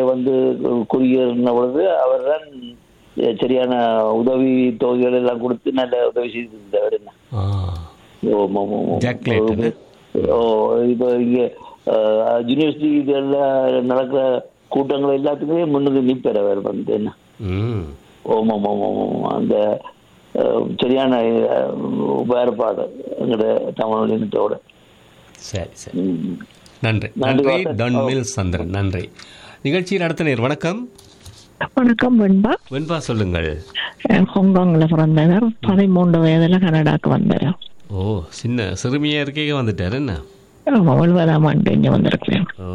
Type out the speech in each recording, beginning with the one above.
வந்து குறுகியிருந்த பொழுது அவர் தான் சரியான உதவி தொகைகள் எல்லாம் கொடுத்து நல்ல உதவி செய்திருந்தவர் என்ன ஆ ஓ, மோ, மோ, மோ. Jack Clayton. ஓ இப்போ இங்க யூனிவர்சிட்டி இதெல்லாம் நடக்கிற கூட்டங்கள் எல்லாத்துக்குமே முன்னுக்கு நிற்பார் அவர் வந்து என்ன ம் ஓம் ஓம் ஓம் ஓம் ஓம். அந்த அஹ், சரியான அஹ், வேறுபாடு எங்களோட தமிழ் இனத்தோட சரி சரி ம். நன்றி நன்றி, நன்றி வாசன். டான் ஓ. மில் சந்திரன் நன்றி நிகழ்ச்சியில் அடுத்த நேர் வணக்கம் வணக்கம் வெண்பா வெண்பா சொல்லுங்கள் அஹ் ஹாங்காங்ல பிறந்தவர் பதிமூன்று வயதுல கனடாக்கு வந்தார் ஓ சின்ன சிறுமியா இருக்கே வந்துட்டார் என்ன ஆமா எழுபதாம் ஆண்டு இங்க வந்திருக்கிறேன் ஓ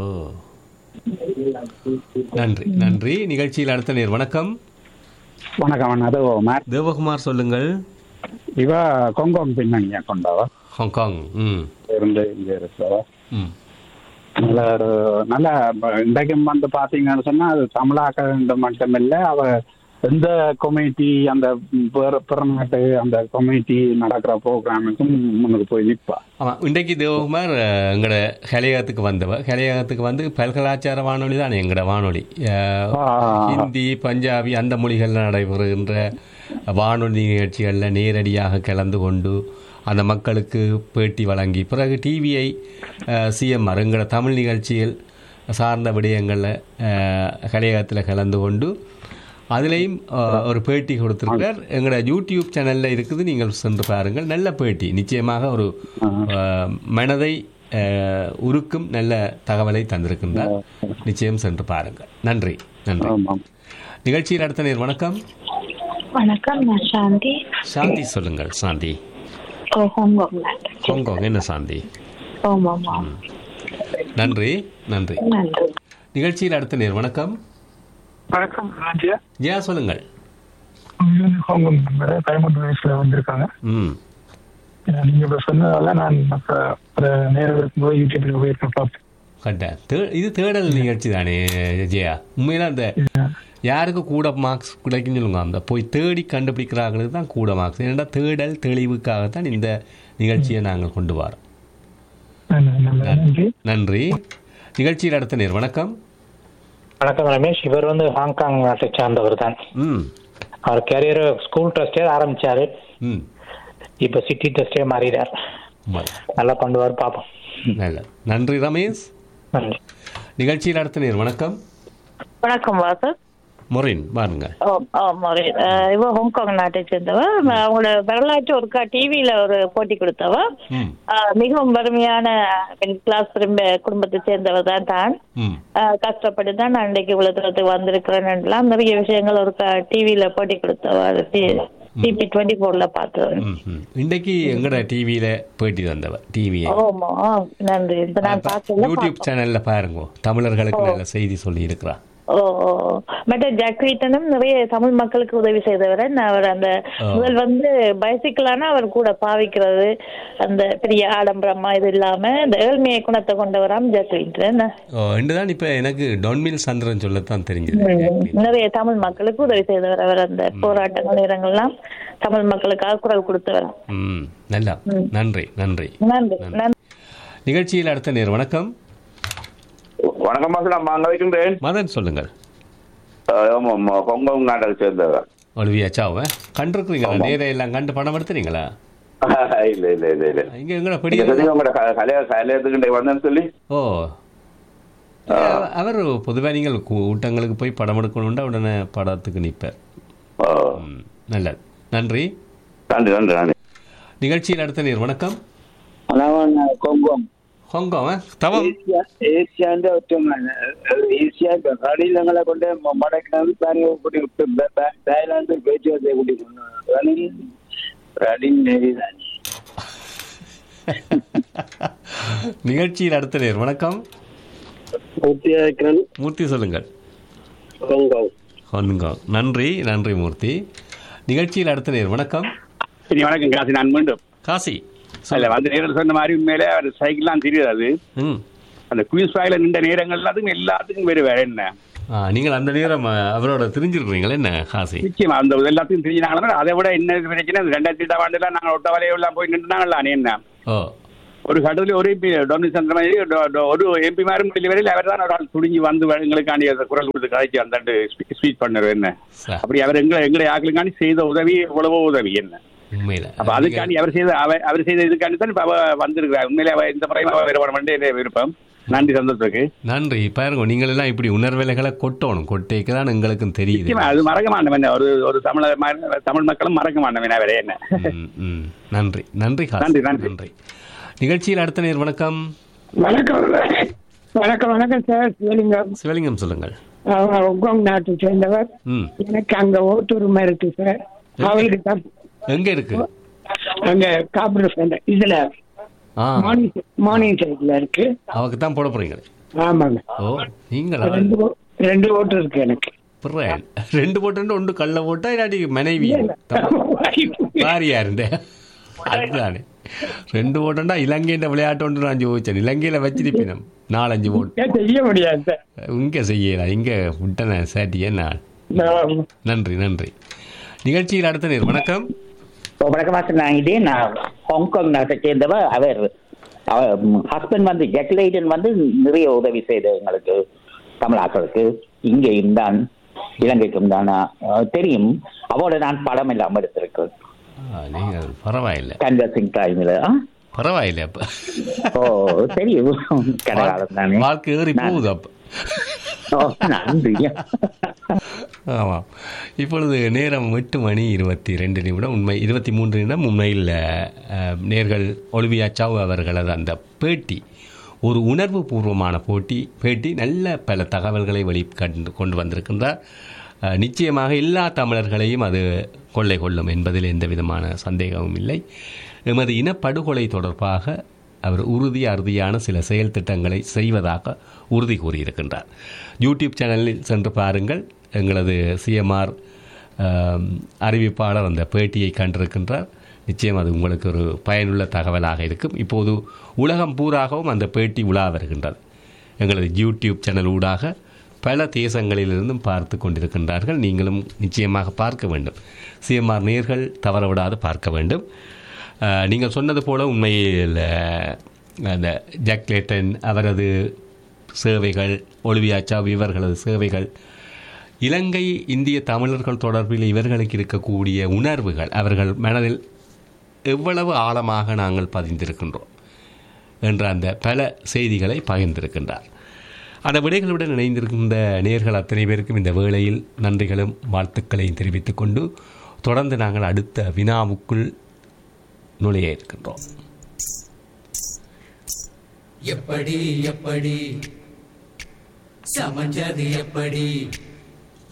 நன்றி நன்றி நிகழ்ச்சியில் அடுத்த நேர் வணக்கம் வணக்கம் அண்ணா அது மேட் தேவகுமார் சொல்லுங்கள் இவ கொங்கோங் பின்னணியா கொண்டவ ஹாங்காங் ம் இருந்து இங்க இருக்கிறவ ம் நல்ல ஒரு நல்ல ப- இன்றைக்கும் வந்து பாத்தீங்கன்னு சொன்னா அது தமிழாக்க மட்டுமில்ல அவ எந்த கம்யூனிட்டி அந்த பிற பிறநாட்டு அந்த கம்யூனிட்டி நடக்கிற ப்ரோக்ராமுக்கும் முன்னுக்கு போய் நிற்பா ஆமாம் இன்றைக்கு தேவகுமார் அஹ், எங்களோட ஹலியாகத்துக்கு வந்தவ ஹலியாகத்துக்கு வந்து பல்கலாச்சார வானொலி தான் எங்களோட வானொலி அஹ், ஆ. ஹிந்தி பஞ்சாபி அந்த மொழிகளில் நடைபெறுகின்ற வானொலி நிகழ்ச்சிகளில் நேரடியாக கலந்து கொண்டு அந்த மக்களுக்கு பேட்டி வழங்கி பிறகு டிவிஐ சிஎம்ஆர் எங்களோட தமிழ் நிகழ்ச்சியில் சார்ந்த விடயங்களில் கலையகத்தில் கலந்து கொண்டு அதுலேயும் அஹ், ஒரு பேட்டி கொடுத்திருக்கிறார் எங்களோட யூடியூப் சேனலில் இருக்குது நீங்கள் சென்று பாருங்கள் நல்ல பேட்டி நிச்சயமாக ஒரு அஹ், மனதை அஹ், உருக்கும் நல்ல தகவலை தந்திருக்கின்றார் நிச்சயம் சென்று பாருங்கள் நன்றி நன்றி ஆமாம் நிகழ்ச்சியில் அடுத்த நேர் வணக்கம் வணக்கம் நான் சாந்தி சாந்தி சொல்லுங்கள் சாந்தி ஓ, ஹாங்காங்ல ஹாங்காங் என்ன சாந்தி ஆமாம் ஆமாம் நன்றி நன்றி நன்றி நிகழ்ச்சியில் அடுத்த நேர் வணக்கம் வணக்கம் ராஜா ஜெயா சொல்லுங்கள் ஹாங்காங் பதிமூன்று வயசுல வந்திருக்காங்க ம் அஹ் நீங்க இப்ப சொன்னதால நான் அப்ப ஒரு நேரம் இருக்கும்போது யூடியூப்ல போயிருக்கேன் பார்ப்பேன் கட்ட தே- இது தேடல் நிகழ்ச்சி தானே ஜெயா உண்மையில அந்த யாருக்கு கூட மார்க்ஸ் கிடைக்குன்னு சொல்லுங்க அந்த போய் தேடி கண்டுபிடிக்கிறாங்களுக்கு தான் கூட மார்க்ஸ் ஏன்னா தேடல் தெளிவுக்காகத்தான் இந்த நிகழ்ச்சியை நாங்கள் கொண்டு வரோம் நன்றி, நன்றி, நன்றி நன்றி நிகழ்ச்சியில் அடுத்த நேர் வணக்கம் வணக்கம் ரமேஷ் இவர் வந்து ஹாங்காங் நாட்டை சார்ந்தவர் தான் ம் அவர் கேரியர் ஸ்கூல் ட்ரஸ்டே ஆரம்பிச்சாரு ம் இப்ப சிட்டி ட்ரஸ்டே மாறிடார் ம- நல்லா பண்ணுவார் பார்ப்போம் நல்லது நன்றி ரமேஷ் நன்றி நிகழ்ச்சியில் அடுத்த நேர் வணக்கம் வணக்கம் வாசன் மொரின் பாருங்க ஓ ஓ மாரி இவ ஹாங்காங் நாட்டை சேர்ந்தவ அவங்களோட வரலாற்று ஒருக்கா டிவியில ஒரு போட்டி கொடுத்தவ ம் அஹ், மிகவும் வறுமையான கிளாஸ் குடும்பத்தை சேர்ந்தவ தான் தான் ம் அஹ், கஷ்டப்பட்டு தான் நான் இன்றைக்கு இவ்வளவு தூரத்துக்கு வந்திருக்கிறேன்லாம் நிறைய விஷயங்கள் ஒரு டிவியில போட்டி கொடுத்தவ டிபி டுவெண்ட்டி ஃபோர்ல பார்த்தது ம் ம் இன்றைக்கு எங்கட டிவியில பேட்டி தந்தவ டிவியை ஓமா நன்றி இப்ப நான் பார்க்கல யூடியூப் சேனல்ல பாருங்க தமிழர்களுக்கு நல்ல செய்தி சொல்லி இருக்கிறா ஓ ஓ, ஓ. மற்ற ஜாக்ரீட்டனும் நிறைய தமிழ் மக்களுக்கு உதவி செய்தவர் அவர் அந்த ஓ. முதல் வந்து பைசிக்கிளான அவர் கூட பாவிக்கிறது அந்த பெரிய ஆடம்பரமா இது இல்லாம இந்த ஏழ்மையை குணத்தை கொண்டவராம் ஜாக்ரீட்டன் தான் இப்ப எனக்கு டொன்மில் சந்திரன் சொல்லத்தான் தெரிஞ்சது நிறைய தமிழ் மக்களுக்கு உதவி செய்தவர் அவர் அந்த போராட்ட நேரங்கள்லாம் தமிழ் மக்களுக்காக குரல் கொடுத்தவர் ம் நல்லா நன்றி நன்றி நன்றி நன்றி நிகழ்ச்சியில் அடுத்த நேர் வணக்கம் வணக்கம் மாசம் நான் அங்க வைக்கின்றேன் மதன் சொல்லுங்கள் ஆமாம் கொங்கோங் நாட்டை சேர்ந்தவர் ஒலிவியா சாவ கண்டிருக்கிறீங்களா நேர எல்லாம் கண்டு படம் எடுத்துறீங்களா இல்ல இல்ல இல்ல இல்ல இங்க எங்கட நீங்க பெரிய சொன்னீங்க உங்களோட க- கலைய கலையத்துக்கு வந்தேன்னு சொல்லி ஓ இல்ல, அவர் பொதுவாக நீங்கள் கூட்டங்களுக்கு போய் படம் எடுக்கணும்னா உடனே படத்துக்கு நிற்பார் ஓ, ம், நல்லது நன்றி நன்றி நன்றி நன்றி நிகழ்ச்சியில் அடுத்த நேர் வணக்கம் அதான் கொங்கோம் ஹாங்காங் ஆ? தவம் ഏഷ്യാന്റെ ഒറ്റ ഏഷ്യ കളിയിലങ്ങളെ കൊണ്ട് മടക്കുന്നത് താങ്കൾ കൂടി തായ്ലാന്റ് പേച്ചുവാർത്തയെ കൂടി റണ്ണിങ് റണ്ണിങ് നേരി நிகழ்ச்சியில் அடுத்த நேர் வணக்கம் പൂർത്തിയാക്കാൻ மூர்த்தி சொல்லுங்கள் ഹോങ്കോങ് ஹாங்காங் நன்றி நன்றி மூர்த்தி நிகழ்ச்சியில் அடுத்த நேர் வணக்கம் சரி வணக்கம் காசி நான் மீண்டும் காசி இல்ல வந்து நேரில் சொன்ன மாதிரி உண்மையிலே அவர் சைக்கிள்லாம் தெரியாது ம் அந்த குயின்ஸ் வாயில நின்ற நேரங்கள் எல்லாத்துக்கும் எல்லாத்துக்கும் வருவார் என்ன ஆ நீங்கள் அந்த நேரம் அ, அவரோட தெரிஞ்சிருக்கிறீங்களா என்ன காசி நிச்சயமா அந்த எல்லாத்தையும் தெரிஞ்சாங்களா அதை விட என்ன பிரச்சனை அந்த ரெண்டாயிரத்தி எட்டாம் ஆண்டுல நாங்கள் ஒட்ட வலையெல்லாம் போய் நின்றுனாங்களா என்ன ஓ ஒரு கட்டத்தில் ஒரு எம்பி டொமினிக் சந்திரமாரி ஒரு எம்பிமாரும் வரையில் அவர் தான் ஒரு ஆள் துணிஞ்சு வந்து எங்களுக்காண்டி அந்த குரல் கொடுத்து கதைச்சு அந்த ஸ்பீச் பண்ணார் என்ன ச- அப்படி அவர் எங்களை எங்களை ஆக்களுக்காண்டி செய்த உதவி எவ்வளவோ உதவி என்ன உண்மையில அப்ப அதுக்காண்டி அவர் செய்த அவ- அவர் செய்த இதுக்காண்டி தான் இப்ப அவ வந்திருக்கிறார் உண்மையிலே அவ இந்த முறையும் அவ விருப்பம் பண்ணி விருப்பம் நன்றி சந்தோஷத்துக்கு நன்றி பாருங்க நீங்கள் எல்லாம் இப்படி உணர்வேலைகளை கொட்டணும் கொட்டைக்கு தான் எங்களுக்கும் தெரியுது நிச்சயமா அது மறக்க மாட்டோம் ஒரு ஒரு தமிழ ம- தமிழ் மக்களும் மறக்க மாட்டோம் வேற என்ன ம், ம். நன்றி நன்றி காசு. நன்றி, நன்றி. நன்றி நிகழ்ச்சியில் அடுத்த நேர் வணக்கம் வணக்கம் வணக்கம் வணக்கம் சார் சிவலிங்கம் சிவலிங்கம் சொல்லுங்கள் அவங்க உங்கோங் நாட்டை சேர்ந்தவர் ம் எனக்கு அங்க ஓட்டுரிமை இருக்கு சார் அவளுக்கு தான் எங்க இருக்கு அங்க காப்பர் சென்டர் இதுல ஆ மார்னிங் மார்னிங் சைட்ல இருக்கு அவக்கு தான் போட போறீங்க ஆமாங்க ஓ நீங்களா ரெண்டு ஓ- ரெண்டு ஓட்டு இருக்கு எனக்கு பிறேன். ரெண்டு போட்டு ஒன்று கல்ல போட்டா இல்லாட்டி மனைவி பாரியாருண்டு அதுதானே ரெண்டு ஓட்டண்டா இலங்கைன்ற விளையாட்டு ஒன்று நான் ஜோதிச்சேன் இலங்கையில வச்சிருப்பினம் நாலஞ்சு ஓட்டு செய்ய முடியாது சார் இங்க செய்யலாம் இங்க விட்டன சேட்டியே நான் நான் நன்றி நன்றி நிகழ்ச்சியில் அடுத்த நேர் வணக்கம் வணக்கம் மாஸ்டர் நான் இதே நான் ஹாங்காங் நாட்டை சேர்ந்தவ அவர் ஹஸ்பண்ட் வந்து ஜெக்லைடன் வந்து நிறைய உதவி செய்த எங்களுக்கு தமிழாக்களுக்கு இங்கேயும் தான் இலங்கைக்கும் தான் அஹ், தெரியும் அவளோட நான் படம் எல்லாம் எடுத்திருக்கேன் ஆ, நீங்க பரவாயில்லை கன்வர்சிங் டைம்ல பரவாயில்லை அப்ப ஓ தெரியும் கடைகாலம் தானே வாழ்க்கை ஏறி நான்- போகுது அப்ப ஓ, நன்றி ஆமாம் இப்பொழுது நேரம் எட்டு மணி இருபத்தி ரெண்டு நிமிடம் உண்மை இருபத்தி மூன்று நிமிடம் உண்மையில் அஹ், நேர்கள் ஒலிவியா சாவ் அவர்களது அந்த பேட்டி ஒரு உணர்வு பூர்வமான போட்டி பேட்டி நல்ல பல தகவல்களை வெளி கண்டு கொண்டு வந்திருக்கின்றார் அஹ், நிச்சயமாக எல்லா தமிழர்களையும் அது கொள்ளை கொள்ளும் என்பதில் எந்த விதமான சந்தேகமும் இல்லை எமது இனப்படுகொலை தொடர்பாக அவர் உறுதி அறுதியான சில செயல் திட்டங்களை செய்வதாக உறுதி கூறியிருக்கின்றார் யூடியூப் சேனலில் சென்று பாருங்கள் எங்களது சிஎம்ஆர் அறிவிப்பாளர் அந்த பேட்டியை கண்டிருக்கின்றார் நிச்சயம் அது உங்களுக்கு ஒரு பயனுள்ள தகவலாக இருக்கும் இப்போது உலகம் பூராகவும் அந்த பேட்டி உலா வருகின்றது எங்களது யூடியூப் சேனல் ஊடாக பல தேசங்களிலிருந்தும் பார்த்து கொண்டிருக்கின்றார்கள் நீங்களும் நிச்சயமாக பார்க்க வேண்டும் சிஎம்ஆர் நேர்கள் தவறவிடாது பார்க்க வேண்டும் அஹ், நீங்கள் சொன்னது போல உண்மையில் அஹ், அந்த ஜாக் லேட்டன் அவரது சேவைகள் ஒலிவியாச்சா இவர்களது சேவைகள் இலங்கை இந்திய தமிழர்கள் தொடர்பில் இவர்களுக்கு இருக்கக்கூடிய உணர்வுகள் அவர்கள் மனதில் எவ்வளவு ஆழமாக நாங்கள் பதிந்திருக்கின்றோம் என்ற அந்த பல செய்திகளை பகிர்ந்திருக்கின்றார் அந்த விடைகளுடன் இணைந்திருக்கின்ற நேர்கள் அத்தனை பேருக்கும் இந்த வேளையில் நன்றிகளும் வாழ்த்துக்களையும் தெரிவித்துக் கொண்டு தொடர்ந்து நாங்கள் அடுத்த வினாவுக்குள் நுழைய இருக்கின்றோம் எப்படி எப்படி சமைஞ்சது எப்படி